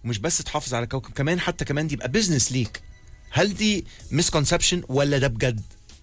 ومش بس تحافظ على كوكب كمان حتى كمان دي يبقى بزنس ليك هل دي مسكونسبشن ولا ده بجد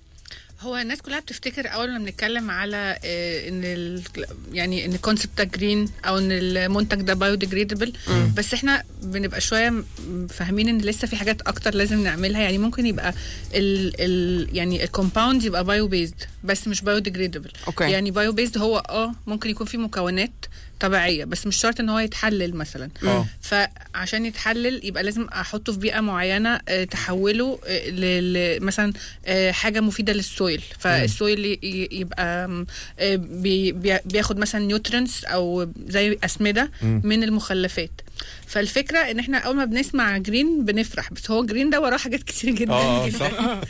هو الناس كلها بتفتكر اول ما بنتكلم على آه، ان ال يعني ان الكونسبت ده جرين او ان المنتج ده بايو ديجريدبل بس احنا بنبقى شويه م- فاهمين ان لسه في حاجات اكتر لازم نعملها يعني ممكن يبقى ال ال يعني الكومباوند يبقى بايو بيزد بس مش بايو ديجريدبل أوكي. يعني بايو بيزد هو اه ممكن يكون فيه مكونات طبيعيه بس مش شرط ان هو يتحلل مثلا آه. فعشان يتحلل يبقى لازم احطه في بيئه معينه آه، تحوله آه، ل- ل- مثلا آه، حاجه مفيده للسويل فالسويل ي- ي- يبقى آم، آه، بي- بي- بياخد مثلا نيوترنس او زي اسمده من المخلفات فالفكره ان احنا اول ما بنسمع جرين بنفرح بس هو جرين ده وراه حاجات كتير جدا اه جدا صح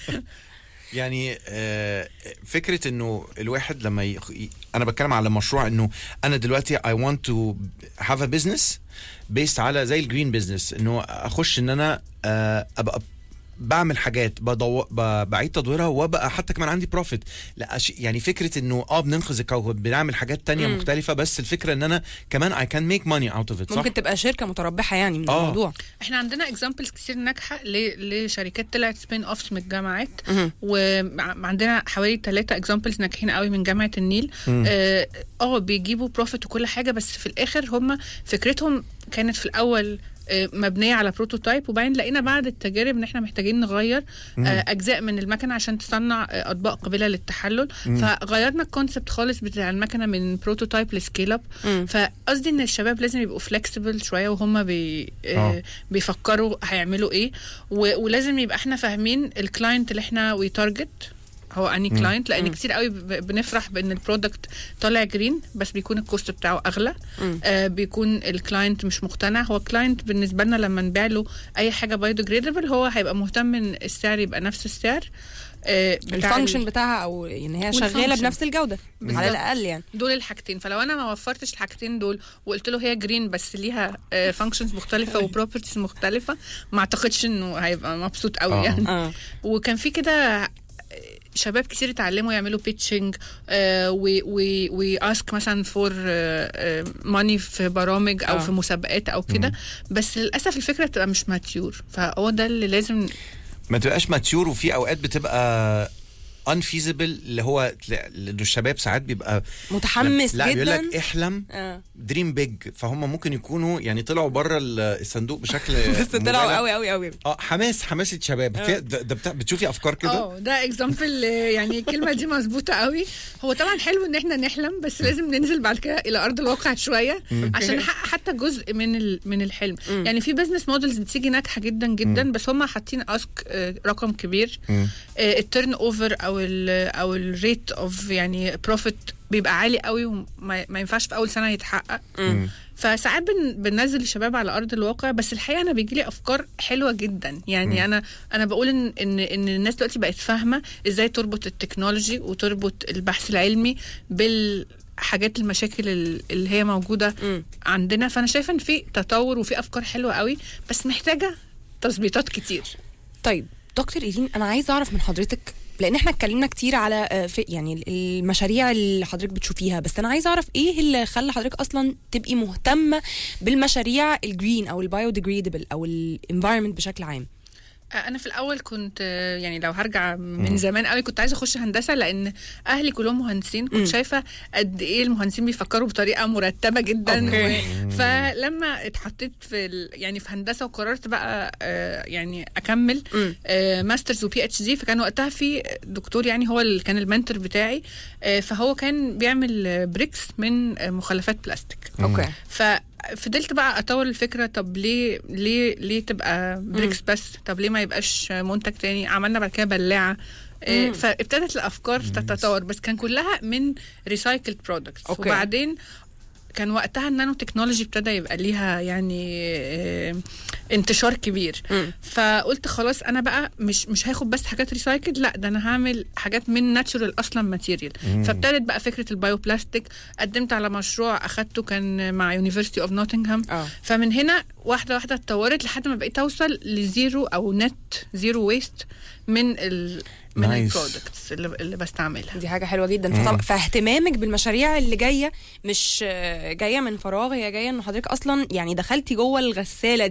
يعني آه، فكره انه الواحد لما يخ... ي- انا بتكلم على مشروع انه انا دلوقتي I want to have a business based على زي الجرين بزنس انه اخش ان انا آه، ابقى بعمل حاجات بدو... ب... بعيد تدويرها وابقى حتى كمان عندي بروفيت لا أش... يعني فكره انه اه بننقذ الكوكب بنعمل حاجات تانية مم. مختلفه بس الفكره ان انا كمان I can make money out of it صح؟ ممكن تبقى شركه متربحه يعني من آه. الموضوع احنا عندنا اكزامبلز كتير ناجحه ل- لشركات طلعت سبين اوفس من الجامعات مهم. وعندنا حوالي ثلاثة اكزامبلز ناجحين قوي من جامعه النيل اه آه، بيجيبوا بروفيت وكل حاجه بس في الاخر هم فكرتهم كانت في الاول آه، مبنيه على بروتوتايب وبعدين لقينا بعد التجارب ان احنا محتاجين نغير آه، اجزاء من المكنه عشان تصنع آه، اطباق قابله للتحلل فغيرنا الكونسبت خالص بتاع المكنه من بروتوتايب لسكيل اب مم. فقصدي ان الشباب لازم يبقوا فلكسبل شويه وهم بي آه. آه. بيفكروا هيعملوا ايه و- ولازم يبقى احنا فاهمين الكلاينت اللي احنا وي تارجت هو اني كلاينت لان مم. كتير قوي ب- بنفرح بان البرودكت طالع جرين بس بيكون الكوست بتاعه اغلى مم. آه بيكون الكلاينت مش مقتنع هو الكلاينت بالنسبه لنا لما نبيع له اي حاجه بايوديجريدبل هو هيبقى مهتم ان السعر يبقى نفس السعر آه بتاع الفانكشن ال- بتاعها او ان هي والfunction. شغاله بنفس الجوده بالظبط. على الاقل يعني دول الحاجتين فلو انا ما وفرتش الحاجتين دول وقلت له هي جرين بس ليها فانكشنز مختلفه وبروبرتيز مختلفه ما اعتقدش انه هيبقى مبسوط قوي آه. يعني اه وكان في كده آه، شباب كتير اتعلموا يعملوا بيتشنج واسك مثلا فور ماني في برامج او آه. في مسابقات او كده بس للاسف الفكره بتبقى مش ماتيور فهو ده اللي لازم ما تبقاش ماتيور وفي اوقات بتبقى unfeasible اللي هو لانه الشباب ساعات بيبقى متحمس لا بيقول جدا لك احلم اه دريم بيج فهم ممكن يكونوا يعني طلعوا بره الصندوق بشكل بس طلعوا مبالغ. قوي قوي قوي اه حماس حماس الشباب آه. في- ده, ده بتاع بتشوفي افكار كده اه ده اكزامبل يعني الكلمه دي مظبوطه قوي هو طبعا حلو ان احنا نحلم بس لازم ننزل بعد كده الى ارض الواقع شويه عشان نحقق حتى جزء من ال- من الحلم مم. يعني في بزنس مودلز بتيجي ناجحه جدا جدا بس هم حاطين اسك رقم كبير مم. التيرن اوفر او ال او الريت اوف يعني بروفيت بيبقى عالي قوي وما ما ينفعش في اول سنه يتحقق مم. فساعات بن بننزل الشباب على ارض الواقع بس الحقيقه انا بيجي لي افكار حلوه جدا يعني مم. انا انا بقول ان ان ان الناس دلوقتي بقت فاهمه ازاي تربط التكنولوجي وتربط البحث العلمي بالحاجات المشاكل ال- اللي هي موجوده مم. عندنا فانا شايفه ان في تطور وفي افكار حلوه قوي بس محتاجه تظبيطات كتير طيب دكتور ايلين انا عايزه اعرف من حضرتك لان احنا اتكلمنا كتير على آه، في يعني المشاريع اللي حضرتك بتشوفيها بس انا عايزه اعرف ايه اللي خلى حضرتك اصلا تبقي مهتمه بالمشاريع الجرين او البايو ديجريدبل او الانفايرمنت بشكل عام انا في الاول كنت آه، يعني لو هرجع من زمان قوي كنت عايزه اخش هندسه لان اهلي كلهم مهندسين كنت مم. شايفه قد ايه المهندسين بيفكروا بطريقه مرتبه جدا أوكي. و... فلما اتحطيت في ال... يعني في هندسه وقررت بقى آه، يعني اكمل مم. آه، ماسترز وبي اتش دي فكان وقتها في دكتور يعني هو اللي كان المنتور بتاعي آه، فهو كان بيعمل آه، بريكس من آه، مخلفات بلاستيك اوكي ففضلت بقى اطور الفكره طب ليه ليه ليه تبقى بريكس بس طب ليه ما يبقاش منتج تاني عملنا بعد كده بلاعه آه، مم. فابتدت الافكار تتطور بس كان كلها من ريسايكلد برودكتس أوكي. وبعدين كان وقتها النانو تكنولوجي ابتدى يبقى ليها يعني آه، انتشار كبير مم. فقلت خلاص انا بقى مش مش هاخد بس حاجات ريسايكل لا ده انا هعمل حاجات من ناتشورال اصلا ماتيريال فابتدت بقى فكره البايو بلاستيك قدمت على مشروع اخدته كان مع يونيفرسيتي اوف نوتنغهام اه فمن هنا واحده واحده اتطورت لحد ما بقيت اوصل لزيرو او نت زيرو ويست من ال من Nice. البرودكتس اللي, اللي بستعملها دي حاجه حلوه جدا فطب... فاهتمامك بالمشاريع اللي جايه مش آه، جايه من فراغ هي جايه ان حضرتك اصلا يعني دخلتي جوه الغساله